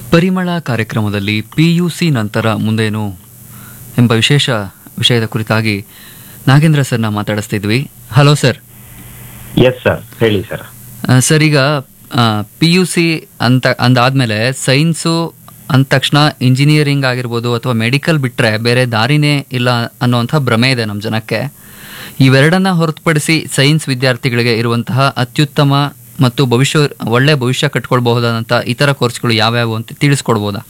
ಪರಿಮಳ ಕಾರ್ಯಕ್ರಮದಲ್ಲಿ P U C ನಂತರ ಮುಂದೇನು ಎಂಬ ವಿಶೇಷ ವಿಷಯದ ಕುರಿತಾಗಿ ನಾಗೇಂದ್ರ ಸರ್ನ ಮಾತಾಡಿಸ್ತಿದ್ವಿ ಹಲೋ ಸರ್ ಎಸ್ ಸರ್ ಹೇಳಿ ಸರ್ ಆ, ಸರ್ ಈಗ ಪಿ ಯು ಸಿ ಅಂತ ಅಂದಾದ್ಮೇಲೆ ಸೈನ್ಸು ಅಂದ ತಕ್ಷಣ ಇಂಜಿನಿಯರಿಂಗ್ ಆಗಿರ್ಬೋದು ಅಥವಾ ಮೆಡಿಕಲ್ ಬಿಟ್ಟರೆ ಬೇರೆ ದಾರಿನೇ ಇಲ್ಲ ಅನ್ನೋಂಥ ಭ್ರಮೆ ಇದೆ ನಮ್ಮ ಜನಕ್ಕೆ ಇವೆರಡನ್ನ ಹೊರತುಪಡಿಸಿ ಸೈನ್ಸ್ ವಿದ್ಯಾರ್ಥಿಗಳಿಗೆ ಇರುವಂತಹ ಅತ್ಯುತ್ತಮ ಮತ್ತು ಭವಿಷ್ಯ ಒಳ್ಳೆ ಭವಿಷ್ಯ ಕಟ್ಕೊಳ್ಬಹುದಾದಂಥ ಇತರ ಕೋರ್ಸ್ಗಳು ಯಾವ್ಯಾವು ಅಂತ ತಿಳಿಸ್ಕೊಡ್ಬೋದಾ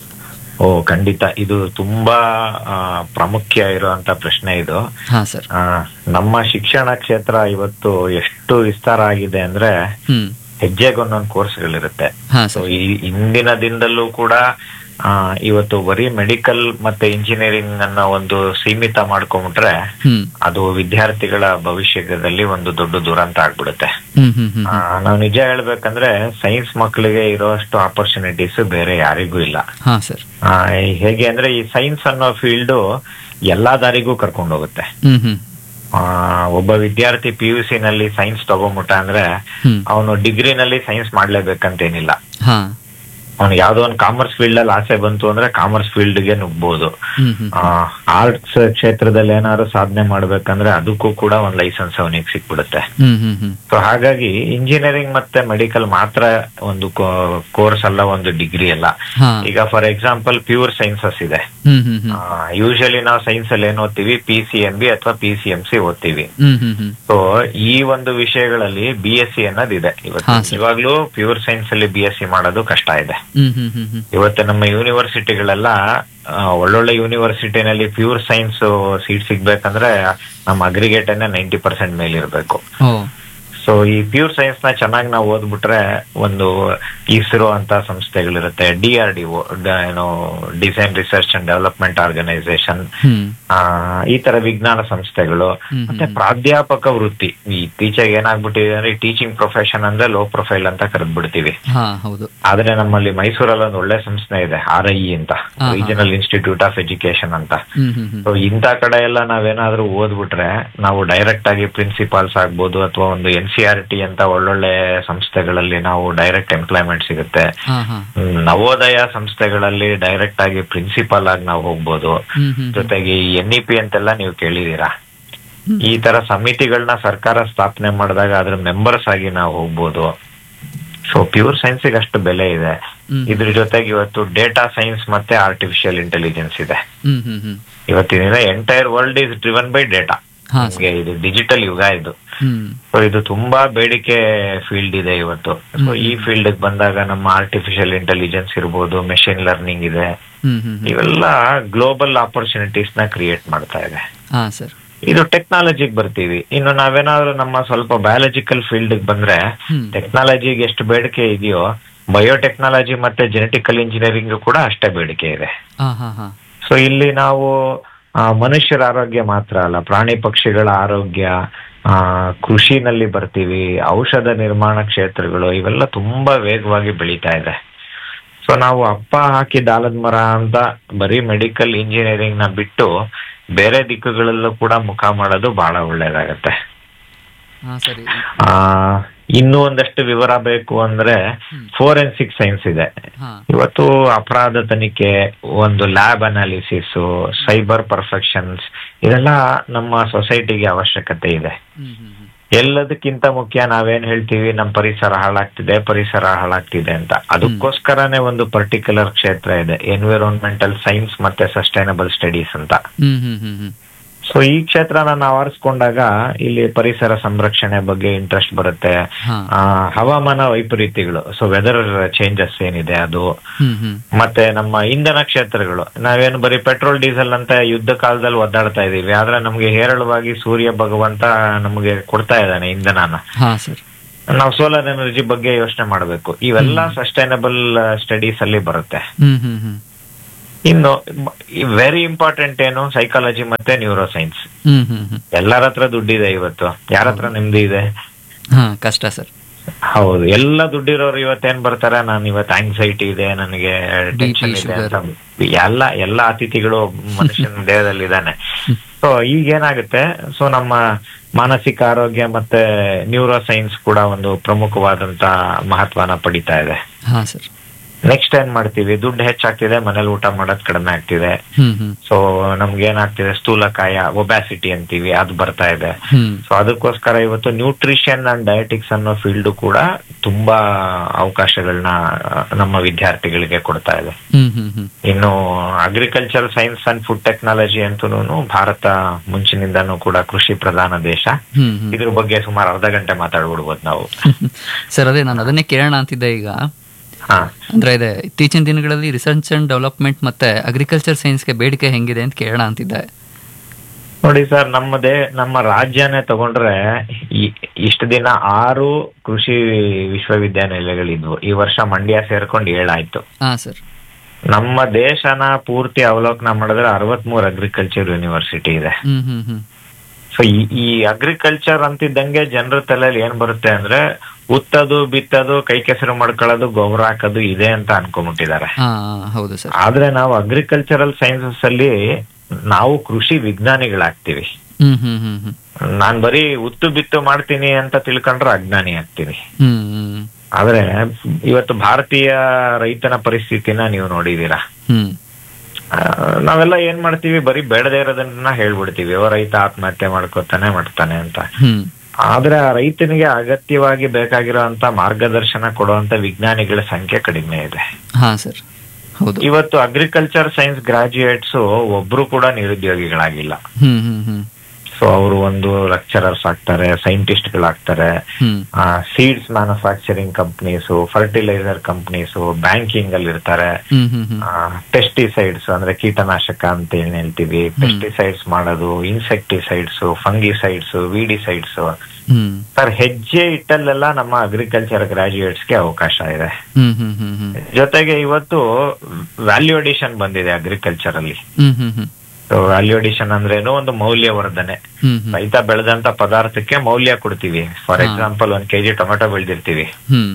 ಓ ಖಂಡಿತ ಇದು ತುಂಬಾ ಆ, ಪ್ರಾಮುಖ್ಯ ಇರುವಂತ ಪ್ರಶ್ನೆ ಇದು ಹಾಂ ಸರ್ ಆ, ನಮ್ಮ ಶಿಕ್ಷಣ ಕ್ಷೇತ್ರ ಇವತ್ತು ಎಷ್ಟು ವಿಸ್ತಾರ ಆಗಿದೆ ಅಂದ್ರೆ ಹ್ಞೂ ಹೆಜ್ಜೆಗೊಂದೊಂದು ಕೋರ್ಸ್ಗಳಿರುತ್ತೆ ಹಾಂ ಸೊ ಸರ್ ಈ ಇಂದಿನ ದಿನದಲ್ಲೂ ಕೂಡ ಆ, ಇವತ್ತು ಬರೀ ಮೆಡಿಕಲ್ ಮತ್ತೆ ಇಂಜಿನಿಯರಿಂಗ್ ಅನ್ನ ಒಂದು ಸೀಮಿತ ಮಾಡ್ಕೊಂಡ್ಬಿಟ್ರೆ ಹ್ಞೂ ಅದು ವಿದ್ಯಾರ್ಥಿಗಳ ಭವಿಷ್ಯದಲ್ಲಿ ಒಂದು ದೊಡ್ಡ ದುರಂತ ಆಗ್ಬಿಡುತ್ತೆ ಹ್ಞೂ ಹ್ಞೂ ಹ್ಞೂ ಆ, ನಾವು ನಿಜ ಹೇಳ್ಬೇಕಂದ್ರೆ ಸೈನ್ಸ್ ಮಕ್ಕಳಿಗೆ ಇರೋಷ್ಟು ಆಪರ್ಚುನಿಟೀಸ್ ಬೇರೆ ಯಾರಿಗೂ ಇಲ್ಲ ಹಾಂ ಸರ್ ಆ, ಹೇಗೆ ಅಂದ್ರೆ ಈ ಸೈನ್ಸ್ ಅನ್ನೋ ಫೀಲ್ಡ್ ಎಲ್ಲಾ ದಾರಿಗೂ ಕರ್ಕೊಂಡು ಹೋಗುತ್ತೆ ಹ್ಞೂ ಹ್ಞೂ ಆ, ಒಬ್ಬ ವಿದ್ಯಾರ್ಥಿ ಪಿ ಯು ಸಿ ನಲ್ಲಿ ಸೈನ್ಸ್ ತಗೊಂಬಿಟ್ಟ ಅಂದ್ರೆ ಹ್ಞೂ ಅವನು ಡಿಗ್ರಿನಲ್ಲಿ ಸೈನ್ಸ್ ಮಾಡ್ಲೇಬೇಕಂತೇನಿಲ್ಲ ಹಾಂ ಅವ್ನು ಯಾವ್ದೋ ಒಂದು ಕಾಮರ್ಸ್ ಫೀಲ್ಡ್ ಅಲ್ಲಿ ಆಸೆ ಬಂತು ಅಂದ್ರೆ ಕಾಮರ್ಸ್ ಫೀಲ್ಡ್ ಗೆ ನುಗ್ಬೋದು ಹ್ಞೂ ಹ್ಞೂ ಆರ್ಟ್ಸ್ ಕ್ಷೇತ್ರದಲ್ಲಿ ಏನಾದ್ರು ಸಾಧನೆ ಮಾಡ್ಬೇಕಂದ್ರೆ ಅದಕ್ಕೂ ಕೂಡ ಒಂದ್ ಲೈಸೆನ್ಸ್ ಅವನಿಗೆ ಸಿಕ್ಬಿಡುತ್ತೆ ಹ್ಞೂ ಹ್ಞೂ ಹ್ಞೂ ಸೊ ಹಾಗಾಗಿ ಇಂಜಿನಿಯರಿಂಗ್ ಮತ್ತೆ ಮೆಡಿಕಲ್ ಮಾತ್ರ ಒಂದು ಕೋರ್ಸ್ ಅಲ್ಲ ಒಂದು ಡಿಗ್ರಿ ಅಲ್ಲ ಹಾಂ ಈಗ ಫಾರ್ ಎಕ್ಸಾಂಪಲ್ ಪ್ಯೂರ್ ಸೈನ್ಸಸ್ ಇದೆ ಹ್ಞೂ ಹ್ಞೂ ಹ್ಞೂ ಯೂಶಲಿ ನಾವು ಸೈನ್ಸ್ ಅಲ್ಲಿ ಏನ್ ಓದ್ತೀವಿ ಪಿ ಸಿ ಎಂ ಬಿ ಅಥವಾ ಪಿ ಸಿ ಎಂ ಸಿ ಓದ್ತೀವಿ ಹ್ಞೂ ಹ್ಞೂ ಹ್ಞೂ ಸೊ ಈ ಒಂದು ವಿಷಯಗಳಲ್ಲಿ ಬಿ ಎಸ್ ಸಿ ಅನ್ನೋದಿದೆ ಇವತ್ತು ಹಾ, ಸರ್. ಇವಾಗ್ಲೂ ಪ್ಯೂರ್ ಸೈನ್ಸ್ ಅಲ್ಲಿ ಬಿ ಎಸ್ ಸಿ ಮಾಡೋದು ಕಷ್ಟ ಇದೆ ಹ್ಮ್ ಹ್ಮ್ ಹ್ಮ್ ಹ್ಮ್ ಇವತ್ತು ನಮ್ಮ ಯೂನಿವರ್ಸಿಟಿಗಳೆಲ್ಲ ಆ, ಒಳ್ಳೊಳ್ಳೆ ಯೂನಿವರ್ಸಿಟಿನಲ್ಲಿ ಪ್ಯೂರ್ ಸೈನ್ಸ್ ಸೀಟ್ ಸಿಗ್ಬೇಕಂದ್ರೆ ನಮ್ಮ ಅಗ್ರಿಗೇಟ್ ನೈಂಟಿ ಪರ್ಸೆಂಟ್ ಮೇಲೆ ಇರಬೇಕು ಓ ಸೊ ಈ ಪ್ಯೂರ್ ಸೈನ್ಸ್ ನ ಚೆನ್ನಾಗಿ ನಾವು ಓದ್ಬಿಟ್ರೆ ಒಂದು ಇಸ್ರೋ ಅಂತ ಸಂಸ್ಥೆಗಳಿರುತ್ತೆ ಡಿ ಆರ್ ಡಿ ಏನು design research and development organisation hmm ಈ ತರ ವಿಜ್ಞಾನ ಸಂಸ್ಥೆಗಳು ಹ್ಮ್, ಮತ್ತೆ ಹ್ಮ್. ಪ್ರಾಧ್ಯಾಪಕ ವೃತ್ತಿ ಈ ಇತ್ತೀಚೆಗೆ ಏನಾಗ್ಬಿಟ್ಟಿದೆ ಅಂದ್ರೆ ಟೀಚಿಂಗ್ ಪ್ರೊಫೆಷನ್ ಅಂದ್ರೆ ಲೋ ಪ್ರೊಫೈಲ್ ಅಂತ ಕರೆದ್ಬಿಡ್ತೀವಿ ಹಾ ಹೌದು ಆದ್ರೆ ನಮ್ಮಲ್ಲಿ ಮೈಸೂರಲ್ಲಿ ಒಂದು ಒಳ್ಳೆ ಸಂಸ್ಥೆ ಇದೆ ಆರ್ ಐ ಅಂತ ಹಾ. ರೀಜನಲ್ ಇನ್ಸ್ಟಿಟ್ಯೂಟ್ ಆಫ್ ಎಜುಕೇಶನ್ ಅಂತ ಹ್ಮ್ ಹ್ಮ್ ಹ್ಮ್ ಸೊ ಇಂಥ ಕಡೆ ಎಲ್ಲ ನಾವೇನಾದ್ರೂ ಓದ್ಬಿಟ್ರೆ ನಾವು ಡೈರೆಕ್ಟ್ ಆಗಿ ಪ್ರಿನ್ಸಿಪಾಲ್ಸ್ ಆಗ್ಬೋದು ಅಥವಾ ಒಂದು ಎನ್ ಸಿ ಆರ್ ಟಿ ಅಂತ ಒಳ್ಳೊಳ್ಳೆ ಸಂಸ್ಥೆಗಳಲ್ಲಿ ನಾವು ಡೈರೆಕ್ಟ್ ಎಂಪ್ಲಾಯ್ಮೆಂಟ್ ಸಿಗುತ್ತೆ ಹಾ ಹಾ ಹ್ಮ್, ನವೋದಯ ಸಂಸ್ಥೆಗಳಲ್ಲಿ ಡೈರೆಕ್ಟ್ ಆಗಿ ಪ್ರಿನ್ಸಿಪಾಲ್ ಆಗಿ ನಾವು ಹೋಗ್ಬೋದು ಹ್ಮ್ ಹ್ಮ್ ಜೊತೆಗೆ ಎನ್ ಇ ಪಿ ಅಂತೆಲ್ಲ ನೀವು ಕೇಳಿದೀರಾ ಹ್ಮ್. ಈ ತರ ಸಮಿತಿಗಳನ್ನ ಸರ್ಕಾರ ಸ್ಥಾಪನೆ ಮಾಡಿದಾಗ ಅದ್ರ ಮೆಂಬರ್ಸ್ ಆಗಿ ನಾವು ಹೋಗ್ಬೋದು ಸೊ ಪ್ಯೂರ್ ಸೈನ್ಸಿಗೆ ಅಷ್ಟು ಬೆಲೆ ಇದೆ ಹ್ಮ್. ಇದ್ರ ಜೊತೆಗೆ ಇವತ್ತು ಡೇಟಾ ಸೈನ್ಸ್ ಮತ್ತೆ ಆರ್ಟಿಫಿಷಿಯಲ್ ಇಂಟೆಲಿಜೆನ್ಸ್ ಇದೆ ಹ್ಮ್ ಹ್ಮ್ ಹ್ಮ್ ಇವತ್ತಿನ entire world is driven by data ಹಾ ನಮ್ಗೆ ಇದು ಡಿಜಿಟಲ್ ಯುಗ ಇದು ಹ್ಮ್ ಸೊ ಇದು ತುಂಬಾ ಬೇಡಿಕೆ ಫೀಲ್ಡ್ ಇದೆ ಇವತ್ತು ಸೊ ಈ ಫೀಲ್ಡ್ ಬಂದಾಗ ನಮ್ಮ ಆರ್ಟಿಫಿಷಿಯಲ್ ಇಂಟೆಲಿಜೆನ್ಸ್ ಇರ್ಬೋದು ಮೆಷಿನ್ ಲರ್ನಿಂಗ್ ಇದೆ ಹ್ಮ್ ಹ್ಮ್ ಹ್ಮ್ ಇವೆಲ್ಲ ಗ್ಲೋಬಲ್ ಆಪರ್ಚುನಿಟೀಸ್ ನ ಕ್ರಿಯೇಟ್ ಮಾಡ್ತಾ ಇದೆ ಹಾ ಸರ್ ಇದು ಟೆಕ್ನಾಲಜಿಗೆ ಬರ್ತೀವಿ ಇನ್ನು ನಾವೇನಾದ್ರೂ ನಮ್ಮ ಸ್ವಲ್ಪ ಬಯಾಲಜಿಕಲ್ ಫೀಲ್ಡ್ ಬಂದ್ರೆ ಹ್ಮ್. ಟೆಕ್ನಾಲಜಿಗೆ ಎಷ್ಟು ಬೇಡಿಕೆ ಇದೆಯೋ ಬಯೋಟೆಕ್ನಾಲಜಿ ಮತ್ತೆ ಜೆನೆಟಿಕಲ್ ಇಂಜಿನಿಯರಿಂಗ್ ಕೂಡ ಅಷ್ಟೇ ಬೇಡಿಕೆ ಇದೆ ಹಾ ಹಾ ಹಾ ಸೊ ಇಲ್ಲಿ ನಾವು ಆ, ಮನುಷ್ಯರ ಆರೋಗ್ಯ ಮಾತ್ರ ಅಲ್ಲ ಪ್ರಾಣಿ ಪಕ್ಷಿಗಳ ಆರೋಗ್ಯ ಆ, ಕೃಷಿನಲ್ಲಿ ಬರ್ತೀವಿ ಔಷಧ ನಿರ್ಮಾಣ ಕ್ಷೇತ್ರಗಳು ಇವೆಲ್ಲ ತುಂಬಾ ವೇಗವಾಗಿ ಬೆಳೀತಾ ಇದೆ ಸೊ ನಾವು ಅಪ್ಪ ಹಾಕಿದ ಆಲದ ಮರ ಅಂತ ಬರೀ ಮೆಡಿಕಲ್ ಇಂಜಿನಿಯರಿಂಗ್ ನ ಬಿಟ್ಟು ಬೇರೆ ದಿಕ್ಕುಗಳಲ್ಲೂ ಕೂಡ ಮುಖ ಮಾಡೋದು ಬಹಳ ಒಳ್ಳೇದಾಗತ್ತೆ ಹಾ ಸರಿ ಆ ಇನ್ನೂ ಒಂದಷ್ಟು ವಿವರ ಬೇಕು ಅಂದ್ರೆ ಹ್ಮ್. ಫೋರೆನ್ಸಿಕ್ ಸೈನ್ಸ್ ಇದೆ ಹಾ ಇವತ್ತು ಅಪರಾಧ ತನಿಖೆ ಒಂದು ಲ್ಯಾಬ್ ಅನಾಲಿಸಿಸ್ ಸೈಬರ್ ಪರ್ಫೆಕ್ಷನ್ಸ್ ಇದೆಲ್ಲ ನಮ್ಮ ಸೊಸೈಟಿಗೆ ಅವಶ್ಯಕತೆ ಇದೆ ಹ್ಮ್ ಹ್ಮ್ ಹ್ಮ್ ಎಲ್ಲದಕ್ಕಿಂತ ಮುಖ್ಯ ನಾವೇನ್ ಹೇಳ್ತೀವಿ ನಮ್ಮ ಪರಿಸರ ಹಾಳಾಗ್ತಿದೆ ಪರಿಸರ ಹಾಳಾಗ್ತಿದೆ ಅಂತ ಅದಕ್ಕೋಸ್ಕರನೇ ಒಂದು ಪರ್ಟಿಕ್ಯುಲರ್ ಕ್ಷೇತ್ರ ಇದೆ ಎನ್ವಿರಾನ್ಮೆಂಟಲ್ ಸೈನ್ಸ್ ಮತ್ತೆ ಸಸ್ಟೈನಬಲ್ ಸ್ಟಡೀಸ್ ಅಂತ ಹ್ಮ್ ಹ್ಮ್ ಹ್ಮ್ ಹ್ಮ್ ಸೊ ಈ ಕ್ಷೇತ್ರನ ನಾವು ಆರಿಸ್ಕೊಂಡಾಗ ಇಲ್ಲಿ ಪರಿಸರ ಸಂರಕ್ಷಣೆ ಬಗ್ಗೆ ಇಂಟ್ರೆಸ್ಟ್ ಬರುತ್ತೆ ಹಾ ಆ, ಹವಾಮಾನ ವೈಪರೀತ್ಯಗಳು ಸೊ ವೆದರ್ ಚೇಂಜಸ್ ಏನಿದೆ ಅದು ಹ್ಮ್ ಹ್ಮ್ ಮತ್ತೆ ನಮ್ಮ ಇಂಧನ ಕ್ಷೇತ್ರಗಳು ನಾವೇನು ಬರೀ ಪೆಟ್ರೋಲ್ ಡೀಸೆಲ್ ಅಂತ ಯುದ್ಧ ಕಾಲದಲ್ಲಿ ಒದ್ದಾಡ್ತಾ ಇದೀವಿ ಆದ್ರೆ ನಮ್ಗೆ ಹೇರಳವಾಗಿ ಸೂರ್ಯ ಭಗವಂತ ನಮಗೆ ಕೊಡ್ತಾ ಇದ್ದಾನೆ ಇಂಧನನ ಹಾ ಸರ್ ನಾವು ಸೋಲಾರ್ ಎನರ್ಜಿ ಬಗ್ಗೆ ಯೋಚನೆ ಮಾಡಬೇಕು ಇವೆಲ್ಲ ಸಸ್ಟೈನಬಲ್ ಸ್ಟಡೀಸ್ ಅಲ್ಲಿ ಬರುತ್ತೆ ಹ್ಮ್ ಹ್ಮ್ ಹ್ಮ್ ಇನ್ನು ವೆರಿ ಇಂಪಾರ್ಟೆಂಟ್ ಏನು ಸೈಕಾಲಜಿ ಮತ್ತೆ neuroscience hmm hmm hmm ಎಲ್ಲರ ಹತ್ರ ದುಡ್ಡಿದೆ ಇವತ್ತು ಯಾರ ಹತ್ರ ನಿಮ್ದು ಇದೆ ಹಾ ಕಷ್ಟ ಸರ್ ಹೌದು ಎಲ್ಲ ದುಡ್ಡಿರೋರು ಇವತ್ತೇನ್ ಬರ್ತಾರೆ ನಾನು ಇವತ್ತು ಆಂಗ್ಸೈಟಿ ಇದೆ ನನಗೆ ಟೆನ್ಷನ್ ಇದೆ sugar. ಅಂತ ಎಲ್ಲ ಎಲ್ಲ ಅತಿಥಿಗಳು ಮನುಷ್ಯನ ದೇಹದಲ್ಲಿ ಇದ್ದಾನೆ ಸೊ ಈಗ ಏನಾಗುತ್ತೆ ಸೊ ನಮ್ಮ ಮಾನಸಿಕ ಆರೋಗ್ಯ ಮತ್ತೆ ನ್ಯೂರೋ ಸೈನ್ಸ್ ಕೂಡ ಒಂದು ಪ್ರಮುಖವಾದಂತ ಮಹತ್ವನ ಪಡಿತಾ ಇದೆ ಹಾ ಸರ್ ನೆಕ್ಸ್ಟ್ ಏನ್ ಮಾಡ್ತೀವಿ ದುಡ್ಡು ಹೆಚ್ಚಾಗ್ತಿದೆ ಮನೇಲಿ ಊಟ ಮಾಡೋದ್ ಕಡಿಮೆ ಆಗ್ತಿದೆ ಹ್ಮ್ ಹ್ಮ್ ಸೊ ನಮ್ಗೆ ಏನಾಗ್ತಿದೆ ಸ್ಥೂಲಕಾಯ ಒಬ್ಯಾಸಿಟಿ ಅಂತೀವಿ ಅದು ಬರ್ತಾ ಇದೆ ಹ್ಮ್ ಸೊ ಅದಕ್ಕೋಸ್ಕರ ಇವತ್ತು ನ್ಯೂಟ್ರಿಷನ್ ಅಂಡ್ ಡಯಟಿಕ್ಸ್ ಅನ್ನೋ ಫೀಲ್ಡ್ ಕೂಡ ತುಂಬಾ ಅವಕಾಶಗಳನ್ನ ನಮ್ಮ ವಿದ್ಯಾರ್ಥಿಗಳಿಗೆ ಕೊಡ್ತಾ ಇದೆ ಹ್ಮ್ ಹ್ಮ್ ಹ್ಮ್ ಇನ್ನು agriculture science and food technology ಅಂತೂ ಭಾರತ ಮುಂಚಿನಿಂದನೂ ಕೂಡ ಕೃಷಿ ಪ್ರಧಾನ ದೇಶ ಹ್ಮ್ ಹ್ಮ್ ಇದ್ರ ಬಗ್ಗೆ ಸುಮಾರು ಅರ್ಧ ಗಂಟೆ ಮಾತಾಡ್ಬಿಡ್ಬೋದು ನಾವು ಸರ್ ಅದೇ ನಾನು ಅದನ್ನೇ ಕೇಳೋಣ ಅಂತಿದ್ದೆ ಈಗ ಹಾ ಅಂದ್ರೆ ಇದೆ ಇತ್ತೀಚಿನ ದಿನಗಳಲ್ಲಿ ರಿಸರ್ಚ್ ಅಂಡ್ ಡೆವಲಪ್ಮೆಂಟ್ ಮತ್ತೆ ಅಗ್ರಿಕಲ್ಚರ್ ಸೈನ್ಸ್ಗೆ ಬೇಡಿಕೆ ಹೆಂಗಿದೆ ಅಂತ ಕೇಳೋಣ ಅಂತಿದ್ದೆ ನೋಡಿ ಸರ್ ನಮ್ಮದೇ ನಮ್ಮ ರಾಜ್ಯನೇ ತಗೊಂಡ್ರೆ ಈ- ಇಷ್ಟು ದಿನ ಆರು ಕೃಷಿ ವಿಶ್ವವಿದ್ಯಾನಿಲಯಗಳಿದ್ವು ಈ ವರ್ಷ ಮಂಡ್ಯ ಸೇರ್ಕೊಂಡು ಏಳಾಯ್ತು ಹಾ ಸರ್ ನಮ್ಮ ದೇಶನ ಪೂರ್ತಿ ಅವಲೋಕನ ಮಾಡಿದ್ರೆ ಅರವತ್ಮೂರು ಅಗ್ರಿಕಲ್ಚರ್ ಯೂನಿವರ್ಸಿಟಿ ಇದೆ ಹ್ಮ್ ಹ್ಮ್ ಹ್ಮ್ ಸೊ ಈ ಅಗ್ರಿಕಲ್ಚರ್ ಅಂತಿದ್ದಂಗೆ ಜನರ ತಲೆಯಲ್ಲಿ ಏನ್ ಬರುತ್ತೆ ಅಂದ್ರೆ ಉತ್ತದು ಬಿತ್ತದು ಕೈ ಕೆಸರು ಮಾಡ್ಕೊಳ್ಳೋದು ಗೊಬ್ಬರ ಹಾಕೋದು ಇದೆ ಅಂತ ಅನ್ಕೊಂಡ್ಬಿಟ್ಟಿದ್ದಾರೆ ಹಾ ಹೌದು ಸರ್ ಆದ್ರೆ ನಾವು ಅಗ್ರಿಕಲ್ಚರಲ್ ಸೈನ್ಸಸ್ ಅಲ್ಲಿ ನಾವು ಕೃಷಿ ವಿಜ್ಞಾನಿಗಳಾಗ್ತೀವಿ ಹ್ಮ್ ಹ್ಮ್ ಹ್ಮ್ ಹ್ಮ್ ನಾನ್ ಬರೀ ಉತ್ತು ಬಿತ್ತು ಮಾಡ್ತೀನಿ ಅಂತ ತಿಳ್ಕೊಂಡ್ರೆ ಅಜ್ಞಾನಿ ಆಗ್ತೀನಿ ಹ್ಮ್ ಹ್ಮ್ ಆದ್ರೆ ಇವತ್ತು ಭಾರತೀಯ ರೈತನ ಪರಿಸ್ಥಿತಿನ ನೀವು ನೋಡಿದೀರಾ ಹ್ಮ್ ಆ, ನಾವೆಲ್ಲ ಏನ್ ಮಾಡ್ತೀವಿ ಬರೀ ಬೇಡದೇ ಇರೋದನ್ನ ಹೇಳ್ಬಿಡ್ತೀವಿ ಓ ರೈತ ಆತ್ಮಹತ್ಯೆ ಮಾಡ್ಕೋತಾನೆ ಮಾಡ್ತಾನೆ ಅಂತ ಹ್ಮ್ ಆದ್ರೆ ಆ ರೈತನಿಗೆ ಅಗತ್ಯವಾಗಿ ಬೇಕಾಗಿರುವಂತ ಮಾರ್ಗದರ್ಶನ ಕೊಡುವಂತ ವಿಜ್ಞಾನಿಗಳ ಸಂಖ್ಯೆ ಕಡಿಮೆ ಇದೆ ಹಾ ಸರ್ ಹೌದು ಇವತ್ತು ಅಗ್ರಿಕಲ್ಚರ್ ಸೈನ್ಸ್ ಗ್ರಾಜುಯೇಟ್ಸ್ ಒಬ್ರು ಕೂಡ ನಿರುದ್ಯೋಗಿಗಳಾಗಿಲ್ಲ ಹ್ಮ್ ಹ್ಮ್ ಹ್ಮ್ ಸೊ ಅವರು ಒಂದು ಲೆಕ್ಚರರ್ಸ್ ಆಗ್ತಾರೆ ಸೈಂಟಿಸ್ಟ್ ಗಳಾಗ್ತಾರೆ hmm seeds manufacturing companies fertiliser companies banking ಅಲ್ಲಿ ಇರ್ತಾರೆ ಹ್ಮ್ ಹ್ಮ್ ಹ್ಮ್ ಪೆಸ್ಟಿಸೈಡ್ಸ್ ಅಂದ್ರೆ ಕೀಟನಾಶಕ ಅಂತ ಏನ್ ಹೇಳ್ತೀವಿ ಪೆಸ್ಟಿಸೈಡ್ಸ್ ಮಾಡೋದು insecticides fungicides weedicides hmm sir ಹೆಜ್ಜೆ ಇಟ್ಟಲ್ಲೆಲ್ಲ ನಮ್ಮ ಅಗ್ರಿಕಲ್ಚರ್ ಗ್ರಾಜುಯೇಟ್ಸ್ಗೆ ಅವಕಾಶ ಇದೆ ಹ್ಮ್ ಹ್ಮ್ ಹ್ಮ್ ಹ್ಮ್ ಜೊತೆಗೆ ಇವತ್ತು ವ್ಯಾಲ್ಯೂ ಅಡಿಷನ್ ಬಂದಿದೆ ಅಗ್ರಿಕಲ್ಚರ್ ಅಲ್ಲಿ ಹ್ಮ್ ಹ್ಮ್ ಹ್ಮ್ ವ್ಯಾಲ್ಯೂ ಅಡಿಷನ್ ಅಂದ್ರೇನು ಒಂದು ಮೌಲ್ಯವರ್ಧನೆ ಹ್ಮ್ ಹ್ಮ್ ರೈತ ಬೆಳೆದಂತ ಪದಾರ್ಥಕ್ಕೆ ಮೌಲ್ಯ ಕೊಡ್ತೀವಿ ಫಾರ್ ಹಾ. ಎಕ್ಸಾಂಪಲ್ ಒಂದ್ ಕೆಜಿ ಟೊಮೆಟೊ ಬೆಳೆದಿರ್ತೀವಿ ಹ್ಮ್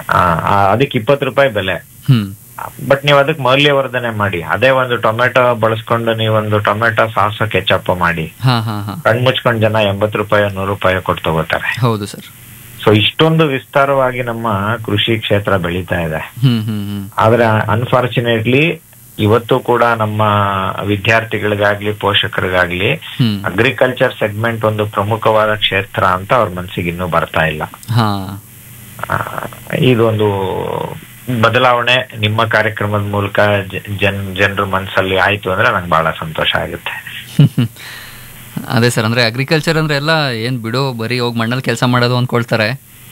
ಅದಕ್ಕೆ ಇಪ್ಪತ್ತು ರೂಪಾಯಿ ಬೆಲೆ ಹ್ಮ್ ಬಟ್ ನೀವು ಅದಕ್ಕೆ ಮೌಲ್ಯವರ್ಧನೆ ಮಾಡಿ ಅದೇ ಒಂದು ಟೊಮೆಟೊ ಬಳಸ್ಕೊಂಡು ನೀವೊಂದು ಟೊಮೆಟೊ ಸಾಸ್ ಕೆಚಪ್ ಮಾಡಿ ಹಾ ಹಾ ಹಾ ಕಣ್ ಮುಚ್ಕೊಂಡ್ ಜನ ಎಂಬತ್ತು ರೂಪಾಯಿ ನೂರು ರೂಪಾಯಿ ಕೊಟ್ಟು ತಗೋತಾರೆ ಹೌದು ಸರ್ ಸೊ ಇಷ್ಟೊಂದು ವಿಸ್ತಾರವಾಗಿ ನಮ್ಮ ಕೃಷಿ ಕ್ಷೇತ್ರ ಬೆಳೀತಾ ಇದೆ ಹ್ಮ್ ಹ್ಮ್ ಹ್ಮ್ ಆದ್ರೆ ಅನ್ಫಾರ್ಚುನೇಟ್ಲಿ ಇವತ್ತು ಕೂಡ ನಮ್ಮ ವಿದ್ಯಾರ್ಥಿಗಳಿಗಾಗ್ಲಿ ಪೋಷಕರಿಗಾಗ್ಲಿ ಹ್ಮ್ ಅಗ್ರಿಕಲ್ಚರ್ ಸೆಗ್ಮೆಂಟ್ ಒಂದು ಪ್ರಮುಖವಾದ ಕ್ಷೇತ್ರ ಅಂತ ಅವ್ರ ಮನಸ್ಸಿಗೆ ಇನ್ನೂ ಬರ್ತಾ ಇಲ್ಲ ಹಾ ಆ, ಇದೊಂದು ಬದಲಾವಣೆ ನಿಮ್ಮ ಕಾರ್ಯಕ್ರಮದ ಮೂಲಕ ಜ- ಜನ್ ಜನರ ಮನಸ್ಸಲ್ಲಿ ಆಯ್ತು ಅಂದ್ರೆ ನಂಗೆ ಬಹಳ ಸಂತೋಷ ಆಗುತ್ತೆ ಅದೇ ಸರ್ ಅಂದ್ರೆ ಅಗ್ರಿಕಲ್ಚರ್ ಅಂದ್ರೆ ಎಲ್ಲ ಏನ್ ಬಿಡು ಬರೀ ಹೋಗಿ ಮಣ್ಣಲ್ಲಿ ಕೆಲಸ ಮಾಡೋದು ಅನ್ಕೊಳ್ತಾರೆ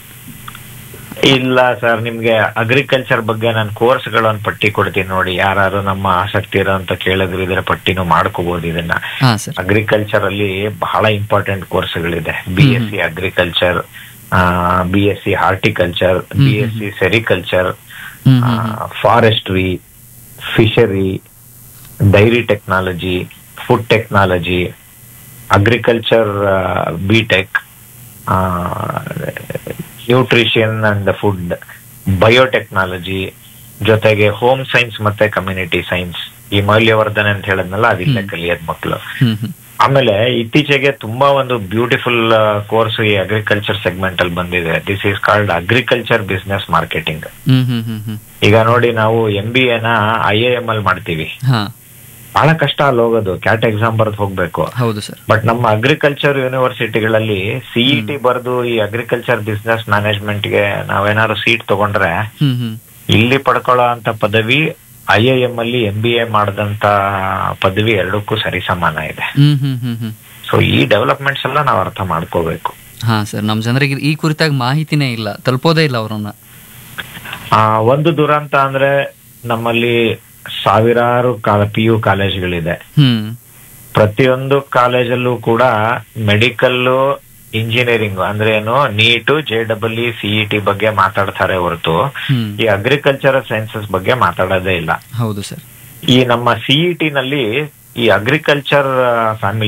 ಇಲ್ಲ ಸರ್ ನಿಮ್ಗೆ ಅಗ್ರಿಕಲ್ಚರ್ ಬಗ್ಗೆ ನಾನು ಕೋರ್ಸ್ಗಳು ಒಂದು ಪಟ್ಟಿ ಕೊಡ್ತೀನಿ ನೋಡಿ ಯಾರು ನಮ್ಮ ಆಸಕ್ತಿ ಇರೋಂತ ಕೇಳಿದ್ರು ಇದ್ರ ಪಟ್ಟಿನೂ ಮಾಡ್ಕೋಬಹುದು ಇದನ್ನ ಹಾ ಸರ್ ಅಗ್ರಿಕಲ್ಚರ್ ಅಲ್ಲಿ ಬಹಳ ಇಂಪಾರ್ಟೆಂಟ್ ಕೋರ್ಸ್ಗಳಿದೆ B S C agriculture B S C horticulture B S C sericulture hmm hmm hmm. Forestry fishery dairy technology food technology agriculture B tech nutrition and food biotechnology ಜೊತೆಗೆ home science ಮತ್ತೆ community science ಈ ಮೌಲ್ಯವರ್ಧನೆ ಅಂತ ಹೇಳದ್ನಲ್ಲ ಅದಿಲ್ಲ ಕಲಿಯೋದ್ ಮಕ್ಕಳು ಹ್ಮ್ ಹ್ಮ್ ಆಮೇಲೆ ಇತ್ತೀಚೆಗೆ ತುಂಬಾ ಒಂದು ಬ್ಯೂಟಿಫುಲ್ ಕೋರ್ಸ್ ಈ ಅಗ್ರಿಕಲ್ಚರ್ ಸೆಗ್ಮೆಂಟ್ ಅಲ್ಲಿ ಬಂದಿದೆ this is called agriculture business marketing hmm hmm hmm hmm ಈಗ ನೋಡಿ ನಾವು ಎಂ ಬಿ ಎನ ಐ ಎ ಎಂ ಅಲ್ಲಿ ಮಾಡ್ತೀವಿ ಹಾ ಬಹಳ ಕಷ್ಟ ಅಲ್ಲಿ ಹೋಗೋದು ಕ್ಯಾಟ್ ಎಕ್ಸಾಮ್ ಬರೆದು ಹೋಗ್ಬೇಕು ಹೌದು ಸರ್ ಬಟ್ ನಮ್ಮ ಅಗ್ರಿಕಲ್ಚರ್ ಯೂನಿವರ್ಸಿಟಿಗಳಲ್ಲಿ ಸಿಇಟಿ ಬರೆದು ಈ ಅಗ್ರಿಕಲ್ಚರ್ ಬಿಸ್ನೆಸ್ ಮ್ಯಾನೇಜ್ಮೆಂಟ್ ಗೆ ನಾವೇನಾದ್ರು ಸೀಟ್ ತಗೊಂಡ್ರೆ ಹ್ಮ್ ಹ್ಮ್ ಇಲ್ಲಿ ಪಡ್ಕೊಳ್ಳೋ ಅಂತ ಪದವಿ ಐ ಐ ಎಂ ಅಲ್ಲಿ ಎಂ ಬಿ ಎ ಮಾಡಿದಂತ ಪದವಿ ಎರಡಕ್ಕೂ ಸರಿಸಮಾನ ಇದೆ ಹ್ಮ್ ಹ್ಮ್ ಹ್ಮ್ ಹ್ಮ್ ಸೊ ಈ ಡೆವಲಪ್ಮೆಂಟ್ಸ್ ಎಲ್ಲ ನಾವು ಅರ್ಥ ಮಾಡ್ಕೋಬೇಕು ಹಾ ಸರ್ ನಮ್ಮ ಜನರಿಗೆ ಈ ಕುರಿತಾಗಿ ಮಾಹಿತಿನೇ ಇಲ್ಲ ತಲುಪೋದೇ ಇಲ್ಲ ಅವ್ರನ್ನ ಆ ಒಂದು ದುರಂತ ಅಂದ್ರೆ ನಮ್ಮಲ್ಲಿ ಸಾವಿರಾರು ಪಿ ಯು ಕಾಲೇಜ್ಗಳಿದೆ ಹ್ಮ್ ಪ್ರತಿಯೊಂದು ಕಾಲೇಜಲ್ಲೂ ಕೂಡ ಮೆಡಿಕಲ್ ಇಂಜಿನಿಯರಿಂಗ್ ಅಂದ್ರೆ ಏನು NEET J double E CET ಬಗ್ಗೆ ಮಾತಾಡ್ತಾರೆ ಹೊರತು ಹ್ಮ್ ಈ ಅಗ್ರಿಕಲ್ಚರಲ್ ಸೈನ್ಸಸ್ ಬಗ್ಗೆ ಮಾತಾಡೋದೇ ಇಲ್ಲ ಹೌದು ಸರ್ ಈ ನಮ್ಮ ಸಿಇಟಿ ನಲ್ಲಿ ಈ ಅಗ್ರಿಕಲ್ಚರ್ ಫ್ಯಾಮಿಲಿ